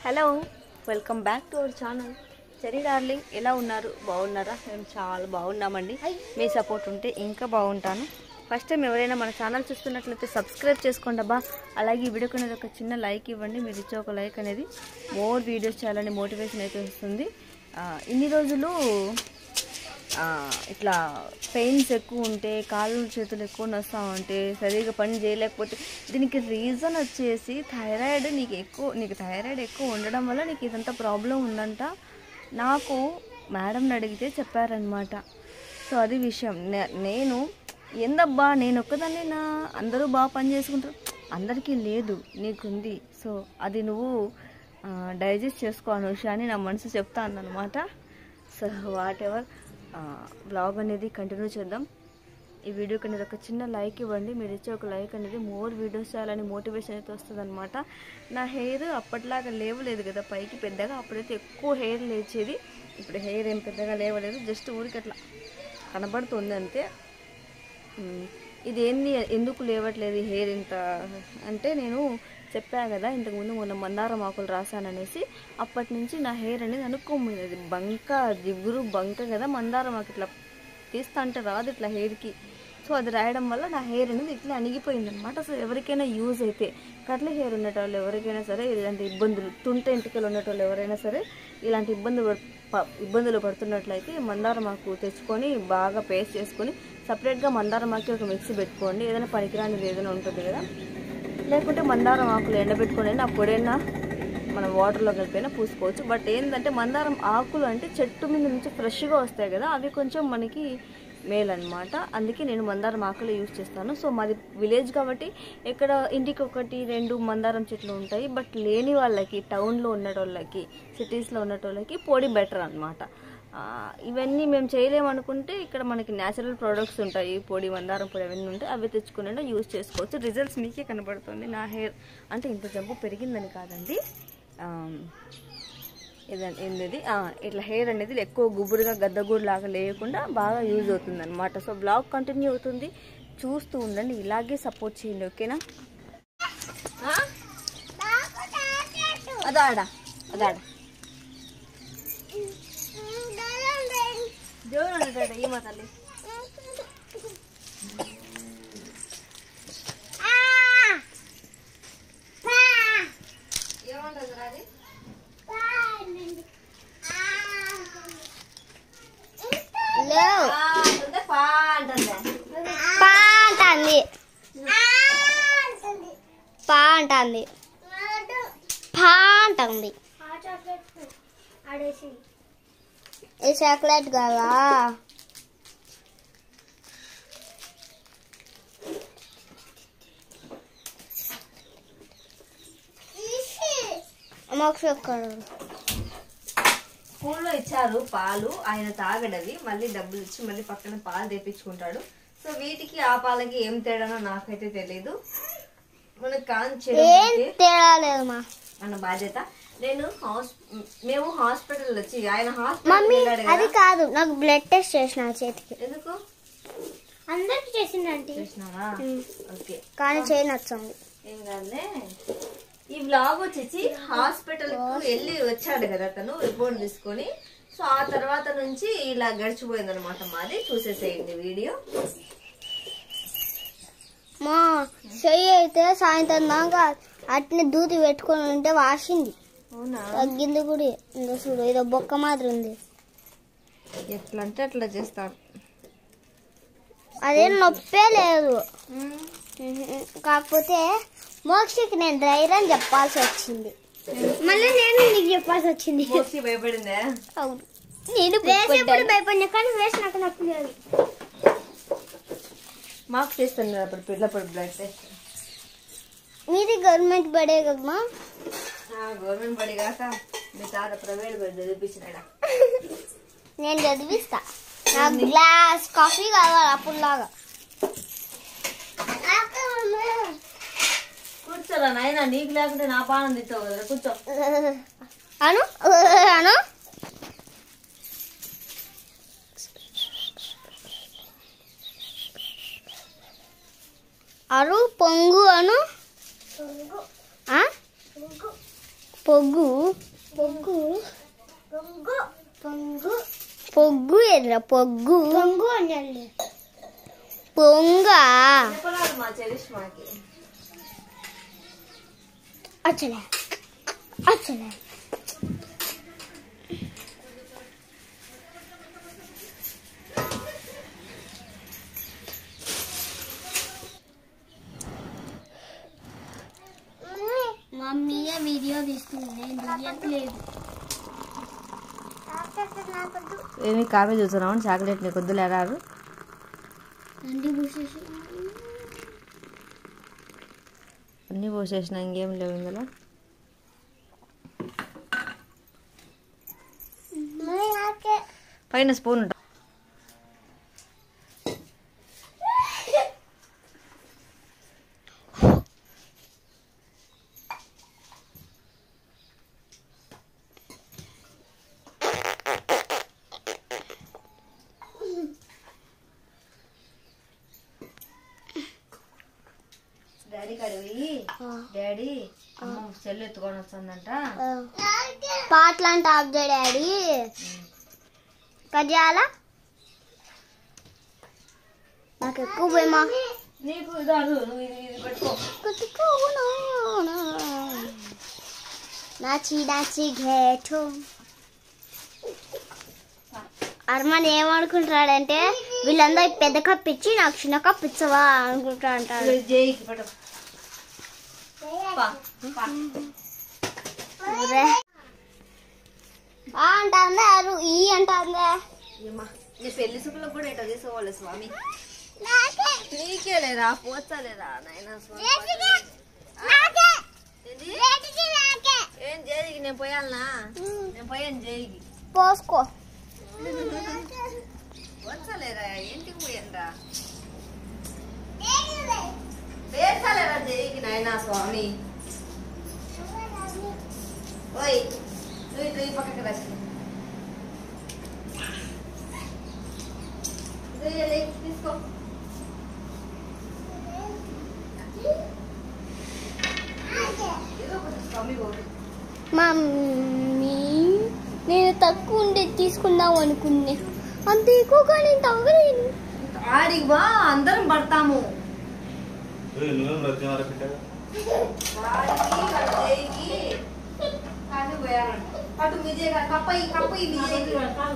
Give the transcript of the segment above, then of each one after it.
Hello welcome back to our channel cherry darling ఎలా ఉన్నారు బాగున్నారా మేము చాలా బాగున్నామండి మీ సపోర్ట్ ఉంటే ఇంకా బాగుంటాను ఫస్ట్ టైం ఎవరైనా మన ఛానల్ చూస్తున్నట్లయితే సబ్స్క్రైబ్ చేసుకోండి అబ్బా అలాగే ఈ వీడియోకి అనేది ఒక చిన్న లైక్ ఇవ్వండి మీరు ఇచ్చే ఒక లైక్ అనేది మోర్ వీడియోస్ చేయాలని మోటివేషన్ అయితే వస్తుంది ఆ, ఇన్ని రోజులు ఆ, ఇట్లా పెయిన్స్ ఎక్కువ ఉంటే కాళ్ళు చేతులు ఎక్కువ నొస్తూ ఉంటే సరిగా పని చేయలేకపోతే దీనికి రీజన్ వచ్చేసి థైరాయిడ్ నీకు ఎక్కువ నీకు థైరాయిడ్ ఎక్కువ ఉండడం వల్ల నీకు ఇదంతా ప్రాబ్లం ఉందంట నాకు మేడంని అడిగితే చెప్పారనమాట సో అది విషయం నే- నేను ఏందబ్బా నేను ఒక్కదాన్నేనా అందరూ బాగా పని చేసుకుంటారు అందరికీ లేదు నీకుంది సో అది నువ్వు డైజెస్ట్ చేసుకో అనుష అని నా మనసు చెప్తా అందనమాట సో వాట్ ఎవర్ బ్లాగ్ అనేది కంటిన్యూ చేద్దాం ఈ వీడియోకి అనేది ఒక చిన్న లైక్ ఇవ్వండి మీరు ఇచ్చే ఒక లైక్ అనేది మోర్ వీడియోస్ చేయాలని మోటివేషన్ అయితే వస్తుంది నా హెయిర్ అప్పట్లాగా లేవలేదు కదా పైకి పెద్దగా అప్పుడైతే ఎక్కువ హెయిర్ లేచేది ఇప్పుడు హెయిర్ ఏం పెద్దగా లేవలేదు జస్ట్ ఊరికి అట్లా కనబడుతుంది అంతే మ్మ్. ఇది ఏంది ఎందుకు లేవట్లేదు ఈ హెయిర్ ఇంత అంటే నేను చెప్పా కదా ఇంతకుముందు మొన్న మందారం ఆకులు రాశాననేసి అప్పటి నుంచి నా హెయిర్ అనేది అనుకోమైనది బంక జిగురు బంక కదా మందారం ఆకు ఇట్లా తీస్తా అంటే రాదు ఇట్లా హెయిర్కి సో అది రాయడం వల్ల నా హెయిర్ అనేది ఇట్లా అణిగిపోయింది అనమాట సో ఎవరికైనా యూజ్ అయితే కట్ల హెయిర్ ఉండేటోళ్ళు ఎవరికైనా సరే ఇలాంటి ఇబ్బందులు తుంట ఎంటికలు ఉండేటోళ్ళు ఎవరైనా సరే ఇలాంటి ఇబ్బందులు పడ్- ప- ఇబ్బందులు పడుతున్నట్లయితే మందారం ఆకు తెచ్చుకొని బాగా పేస్ట్ చేసుకొని సపరేట్గా మందారం ఆకు ఒక మిక్సీ పెట్టుకోండి ఏదైనా పనికిరానిది ఏదైనా ఉంటుంది కదా లేకుంటే మందారం ఆకులు ఎండబెట్టుకొని ఆ పొడైనా మనం వాటర్లో కలిపైనా పూసుకోవచ్చు బట్ ఏంటంటే మందారం ఆకులు అంటే చెట్టు మీద నుంచి ఫ్రెష్గా వస్తాయి కదా అవి కొంచెం మనకి మేల్ అనమాట అందుకే నేను మందారం ఆకులు యూజ్ చేస్తాను సో మాది విలేజ్ కాబట్టి ఇక్కడ ఇంటికి ఒకటి రెండు మందారం చెట్లు ఉంటాయి బట్ లేని వాళ్ళకి టౌన్లో ఉన్న వాళ్ళకి సిటీస్లో ఉన్న వాళ్ళకి పొడి బెటర్ అనమాట ఇవన్నీ మేము చేయలేమనుకుంటే ఇక్కడ మనకి న్యాచురల్ ప్రోడక్ట్స్ ఉంటాయి పొడి మందారం పొడి అవన్నీ ఉంటాయి అవి తెచ్చుకుని యూజ్ చేసుకోవచ్చు రిజల్ట్స్ మీకే కనబడుతుంది నా హెయిర్ అంటే ఇంత జబ్బు పెరిగిందని కాదండి ఆ, ఇదండి ఏంది ఇట్లా హెయిర్ అనేది ఎక్కువ గుబురుగా గద్దగూడు లాగా లేకుండా బాగా యూజ్ అవుతుంది అనమాట సో బ్లాగ్ కంటిన్యూ అవుతుంది చూస్తూ ఉండండి ఇలాగే సపోర్ట్ చేయండి ఓకేనా ఆ? అదాడ అదాడ దేవుడు ఉంటాడు ఏమో తల్లి ఏమంటుంది రాది లేవు అంటే పా అంటుంది పా అంటుంది పా అంటుంది పా అంటుంది ఈ చాక్లెట్ కదా మోక్షక్కడు స్కూల్లో ఇచ్చారు పాలు ఆయన తాగడవి మళ్ళీ డబ్బులు ఇచ్చి మళ్ళీ పక్కన పాలు తెప్పించుకుంటాడు సో వీటికి ఆ పాలకి ఏం తేడానో నాకైతే తెలియదు మనకు కాని ఏం తేడా లేదు మా అన్న బాధ్యత నేను హాస్ మేము హాస్పిటల్ వచ్చి ఆయన హాస్పిటల్ మమ్మీ వెళ్ళాడు అది కదా కాదు నాకు బ్లడ్ టెస్ట్ చేసిన చేతికి ఎందుకు అందరికి చేసిందంటే చేసినారా ఓకే కానీ చేయని వచ్చింది ఏం కాదులే ఈ వ్లాగ్ వచ్చేసి హాస్పిటల్ కు వెళ్ళి వచ్చాడు కదా అతను రిపోర్ట్ తీసుకొని సో ఆ తర్వాత నుంచి ఇలా గడిచిపోయింది అనమాట మాది చూసేసేయండి వీడియో మా చెయ్యి అయితే సాయంత్రం దాకా అట్నే దూది పెట్టుకొని ఉంటే వాసింది అవునా తగ్గింది కూడా ఇంకా చూడు ఏదో బొక్క మాదిరి ఉంది ఎట్లా అంటే అట్లా చేస్తారు అదేం నొప్పే లేదు ఉహు. కాకపోతే మోక్షకి నేను డ్రైర్ అని చెప్పాల్సి వచ్చింది మళ్ళీ నేను నీకు చెప్పాల్సి వచ్చింది మోస్ట్లీ భయపడిందే అవును నేను వేసేప్పుడు భయపడినా కానీ వేసినాక నొప్పి లేదు మాకు చేస్తున్నారు అప్పుడు పిల్లప్పుడు బ్లడ్ టెస్ట్ మీది గవర్నమెంట్ బడే కదమ్మా గవర్నమెంట్ బడి కాక మీ తాత ప్రైవేట్ బడి చదివించినాడా నేను చదివిస్తా నాకు గ్లాస్ కాఫీ కావాలి అప్పుడులాగా కూర్చోరా నాయన నీకు లేకుంటే నా పానం తిట్టావు కదా కూర్చో అను అను అరు పొంగు అను ఆ? పొగ్గు పొగ్గు పొగ్గు పొంగు పొగ్గు ఎదురా పొగ్గు పొంగు అనండి పొంగ చెప్పరాదు మా చరిష్మాకి అచ్చలే అచ్చలే మమ్మీయే వీడియో తీస్తుంది నేను తీయట్లేదు ఏమి కాఫీ చూస్తున్నావు చాక్లెట్ నీకు వద్దులే రారు అండి పూసేసి అన్నీ పోసేసిన ఇంకేం లేవు ఇందులో పైన స్పూన్ ఉంటుంది డాడీ కడిగి డాడీ అమ్మ సెల్ ఎత్తుకొని వస్తుందంట పాటలు అంటే ఆఫ్ డాడీ కట్ చేయాలా నాకు ఎక్కువ భయమా నీకు ఇదారు నువ్వు ఇది ఇది పెట్టుకో నాచి నాచి ఘేటు అర్మన్ ఏమనుకుంటాడంటే వీళ్ళందరూ పెద్ద కప్ ఇచ్చి నాకు చిన్న కప్ ఇచ్చవా అనుకుంటా అంటాడు ఇది జైకి పెట్టు పా, పా. ఒరే. ఆ అంటారు ఈ అంటాందే ఏమ్మా, నీ పెళ్లి చూపులకు కూడా ఎట్లా తీసుకోవాలి స్వామి నీకే లేదా పోచలేదా నాయన స్వామి ఏంది? ఏం జైకి నేను పోయాలనా నేను పోయాను జైకి పోసుకో వచ్చలేరా ఏంటికి పోయానరా వేసాలేరా జైకి నాయన స్వామి ఓయ్ నువ్వు ఇటు ఈ పక్కకి రాసి ఇదిగోలే, తీసుకో ఏదో ఒకటి స్వామి ఒకటి మమ్మీ నేను తక్కువ ఉండే తీసుకుందాం అనుకున్నా అంత ఎక్కువగా నేను తగ్గలేను ఆడికి బా అందరం పడతాము నువ్వేం రచన పెట్టావు వాడికి వాడి జైకి కాఫీ పోయాలంట పట్టు విజయ్ గారు కప్ప ఈ కప్ప ఈ విజయ్కి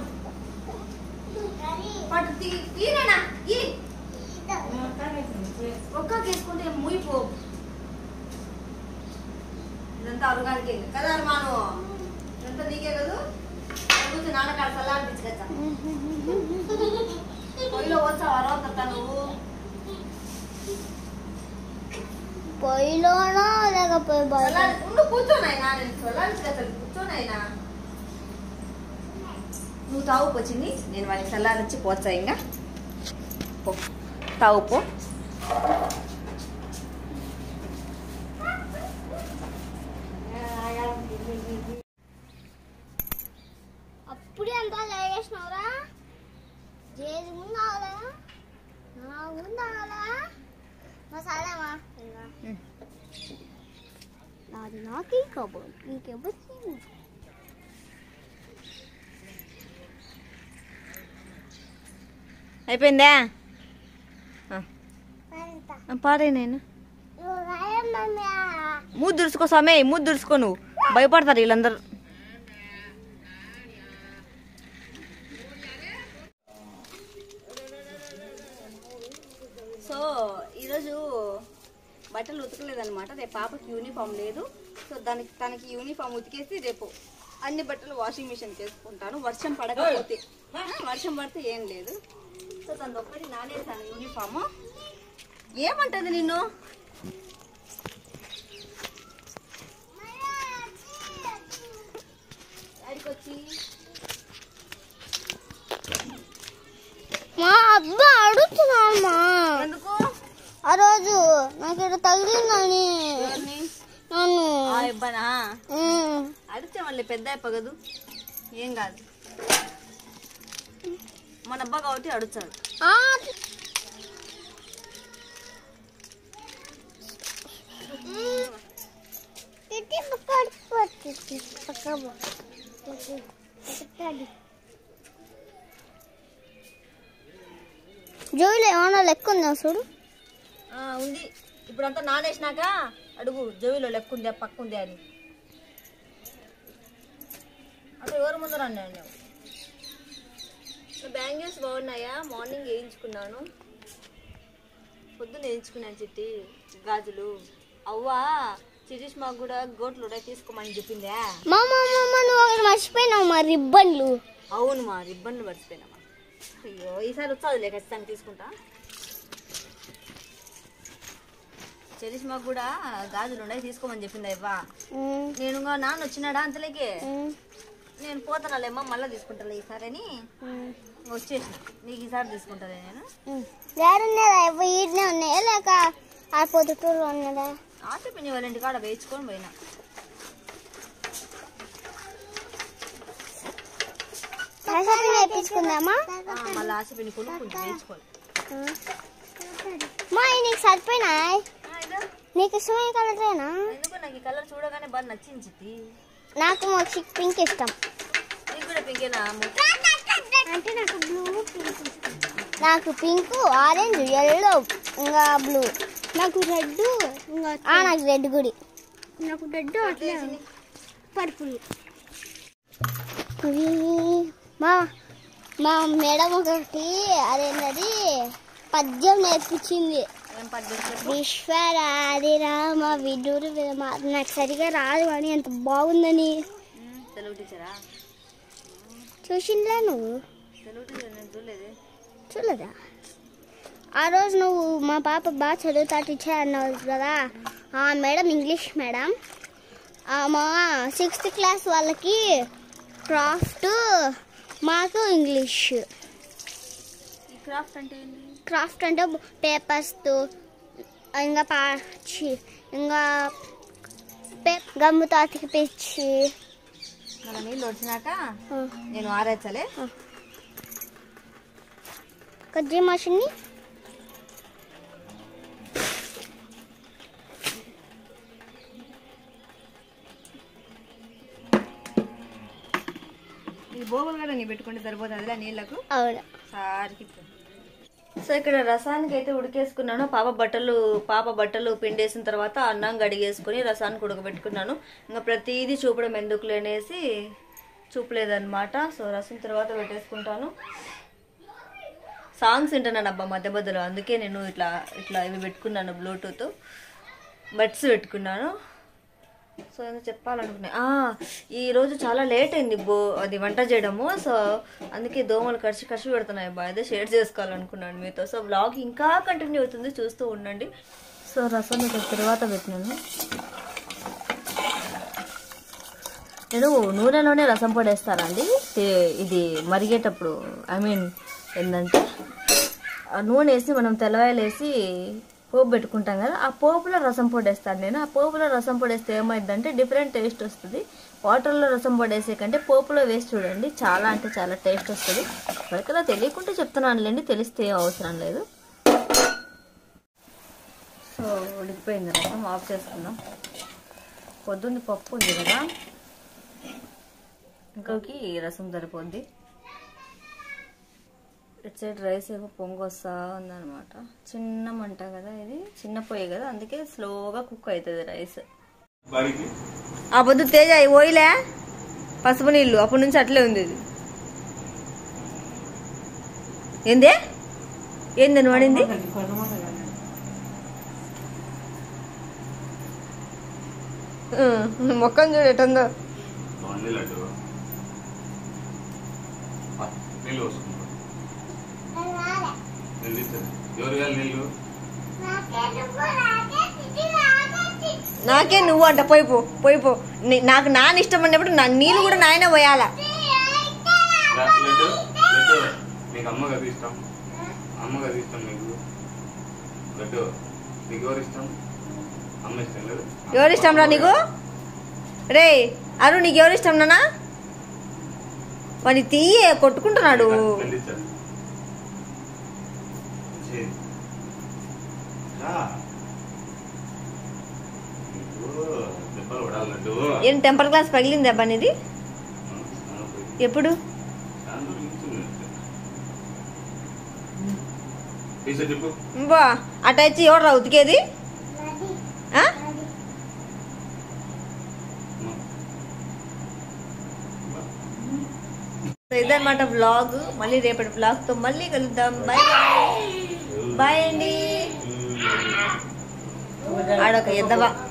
పట్టు తీ తీరేనా ఈ ఒక్క తీసుకుంటే ముయిపో ఇదంతా అరుగానికి కదా అరుమాను ఇదంతా నీకే కదా కూర్చొని నాన్నకాడ సల్లా అనిపించగచ్చా పొయ్యిలో వచ్చావు అరవత నువ్వు పొయ్యిలోనా లేకపోతే బయట చల్లారి- ఉండు కూర్చోనైనా నేను చల్లారించగచ్చా కూర్చోనైనా నువ్వు తావు వచ్చింది నేను వాడికి చల్లారించి పోచ్చా ఇంకా పో తావు పో అప్పుడే అంత లేచేసినావురా జేది ముందు కావాలా నా ముందు కావాలా మసాలామా నాది నాకే కబోర్డ్ నీకెవరికి అయిపోయిందా పాడే నేను మూడు దురుసుకో సమయ మూడు దురుసుకో నువ్వు భయపడతారు వీళ్ళందరూ సో ఈరోజు బట్టలు ఉతకలేదన్నమాట రేపు పాపకి యూనిఫామ్ లేదు సో దానికి తనకి యూనిఫామ్ ఉతికేసి రేపు అన్ని బట్టలు వాషింగ్ మిషన్కి వేసుకుంటాను వర్షం పడకపోతే ఆ, వర్షం పడితే ఏం లేదు సో తను ఒక్కటి నానేసాను యూనిఫామ్ ఏమంటది నిన్ను వచ్చి మా అబ్బా అడుగుతున్నామ్మా ఎందుకు ఆ రోజు నాకు ఇక్కడ తగిలిందని ఎవరిని? నన్ను ఆ ఇబ్బందా ఉమ్. అడిగితే మళ్ళీ పెద్ద అయిపోగదు ఏం కాదు మన అబ్బా కాబట్టి అడుగుతాడు ఆ, ఇది పడిపోతుంది పక్కకు జోయిలో ఏమన్నా లెక్క ఉందా చూడు ఆ, ఉంది ఇప్పుడంతా నానేసినాక అడుగు జోవిలో లెక్క ఉందా పక్క ఉందా అని అక్కడ ఎవరు ముందు అన్నాను నేను బ్యాంగిల్స్ బాగున్నాయా మార్నింగ్ వేయించుకున్నాను పొద్దున్న వేయించుకున్నాను చిట్టి గాజులు అవ్వా చిరీష్ మాకు కూడా గోట్లు ఉన్నాయి తీసుకోమని చెప్పిందా మా మా మా నువ్వు ఒకటి మర్చిపోయినావు మా రిబ్బన్లు అవును మా రిబ్బన్లు మర్చిపోయినామా అయ్యో ఈసారి వచ్చాదులే ఖచ్చితంగా తీసుకుంటా చెరిష్ మాకు కూడా గాజులు ఉన్నాయి తీసుకోమని చెప్పింది అవ్వా ఉమ్, నేను ఇంకా నాన్న వచ్చినాడా అంతలేకే ఉమ్, నేను పోతానాలేమ్మా మళ్ళీ తీసుకుంటాలే ఈసారి అని ఉమ్, వచ్చేసిన నీకు ఈసారి తీసుకుంటాలే నేను ఉమ్. ఏడున్నదా ఇవి ఈడనే ఉన్నాయా లేక ఆ పొద్దుటూరు ఉన్నదా ఆశ పిన్ని వాళ్ళ ఇంటికాడ వేయించుకొని పోయినా ప్రసాదం వేయించుకుందామా ఆ, మళ్ళీ ఆశ పిన్ని కొనుక్కుంటా వేయించుకోవాలి మా ఇవి నీకు సరిపోయినాయి ఆ, ఇదో. నీకు ఇష్టమైన కలరేనా ఎందుకో నాకు ఈ కలర్ చూడగానే బాగా నచ్చింది చిట్టి నాకు మోక్షి పింక్ ఇష్టం నీకు కూడా పింకేనా అంటే నాకు బ్లూ నాకు పింక్ ఆరెంజ్ ఎల్లో ఇంకా బ్లూ నాకు రెడ్ ఇంకా నాకు రెడ్ గుడి నాకు రెడ్ అట్లా పర్పుల్ మా మా మేడం ఒకటి అదేంటది పద్యం నేర్పించింది ఏం పద్ధతి విశ్వరాది రామ విదురు విరమ అది నాకు సరిగా రాదు కానీ ఎంత బాగుందని తెలుగు టీచరా చూసిందా నువ్వు తెలుగు టీచర్ నేను చూడలేదే చూడలేదా ఆ రోజు నువ్వు మా పాప బాగా చదువుతా టీచర్ అన్నావు కదా ఆ మేడం ఇంగ్లీష్ మేడం ఆ మా సిక్స్త్ క్లాస్ వాళ్ళకి క్రాఫ్ట్ మాకు ఇంగ్లీష్ ఈ క్రాఫ్ట్ అంటే ఏంటి క్రాఫ్ట్ అంటే పేపర్స్తో ఇంకా పాచి ఇంకా పే గమ్ముతో అతికిపించి మన నీళ్ళు వచ్చినాక నేను ఆరేచ్చలే కజ్జీ మషిన్ని ఈ బోగులు కూడా నీ పెట్టుకుంటే సరిపోతుంది అదిలా నీళ్ళకు అవును సారికి సో ఇక్కడ రసానికి అయితే ఉడికేసుకున్నాను పాప బట్టలు పాప బట్టలు పిండేసిన తర్వాత అన్నం గడిగేసుకుని రసానికి ఉడకబెట్టుకున్నాను ఇంకా ప్రతిదీ చూపడం ఎందుకు లేనేసి చూపలేదన్నమాట సో రసం తర్వాత పెట్టేసుకుంటాను సాంగ్స్ వింటున్నాను అబ్బా మధ్య మధ్యలో అందుకే నేను ఇట్లా ఇట్లా ఇవి పెట్టుకున్నాను బ్లూటూత్ బడ్స్ పెట్టుకున్నాను సో ఏదో చెప్పాలనుకున్నా ఆ, ఈ రోజు చాలా లేట్ అయింది బో అది వంట చేయడము సో అందుకే దోమలు కరిచి కరిచి పెడుతున్నాయి బా అదే షేర్ చేసుకోవాలనుకున్నాను మీతో సో బ్లాగ్ ఇంకా కంటిన్యూ అవుతుంది చూస్తూ ఉండండి సో రసం ఇక్కడ తర్వాత పెట్టినాను నేను నూనెలోనే రసం పొడేస్తానండి తే- ఇది మరిగేటప్పుడు ఐ మీన్ ఏంటంటే ఆ నూనె వేసి మనం తెల్లవాయలు వేసి పోపు పెట్టుకుంటాం కదా ఆ పోపులో రసం పొడేస్తాను నేను ఆ పోపులో రసం పొడేస్తే ఏమైందంటే డిఫరెంట్ టేస్ట్ వస్తుంది వాటర్లో రసం పొడేసే కంటే పోపులో వేసి చూడండి చాలా అంటే చాలా టేస్ట్ వస్తుంది ఎవరికైనా తెలియకుంటే చెప్తున్నానులేండి తెలిస్తే ఏం అవసరం లేదు సో ఉడికిపోయింది రసం ఆఫ్ చేసుకుందాం పొద్దున్న పప్పు ఉంది కదా ఇంకోకి రసం సరిపోద్ది ఇటు సైడ్ రైస్ ఏమో పొంగు వస్తా ఉందన్నమాట చిన్న మంట కదా ఇది చిన్న పొయ్యి కదా అందుకే స్లోగా కుక్ అవుతుంది రైస్ బాడీకి ఆ పొద్దు తేజ పోయిలే పసుపు నీళ్ళు అప్పటి నుంచి అట్లే ఉంది ఇది ఏందే ఏందని పడింది మొక్కం చూడు ఎటుందో బాగుంది లడ్డు ఆ, నీళ్ళు పోసుకుంటా నీళ్ళు ఇచ్చారు ఎవరు వేయాలి నీళ్ళు నాకే నువ్వు అంట పోయి పో పోయి పో నీ- నాకు నాన్న ఇష్టం అన్నప్పుడు నా నీళ్ళు కూడా నాయన పోయాలా రా, లడ్డు లడ్డు నీకు అమ్మ కదా ఇష్టం అమ్మ కదా ఇష్టం నీకు లడ్డు నీకు ఎవరు ఇష్టం అమ్మ ఇష్టం లేదు ఎవరు ఇష్టం రా నీకు రే అరు నీకు ఎవరు ఇష్టం నానా వాడిని తీయే కొట్టుకుంటున్నాడు నీళ్ళు ఇచ్చారు వచ్చేయ్. రా. నీకు దెబ్బలు పడాలి లడ్డు ఏం టెంపర్ గ్లాస్ పగిలింది అబ్బా ఇది ఎప్పుడు తీసే చెప్పు బా అట వచ్చి ఎవరు ఉతికేది ఆ? సో ఇదన్నమాట బ్లాగ్ మళ్ళీ రేపటి బ్లాగ్ తో మళ్ళీ కలుద్దాం బాయ్ బాయ్ అండి ఆడొక ఎద్దవా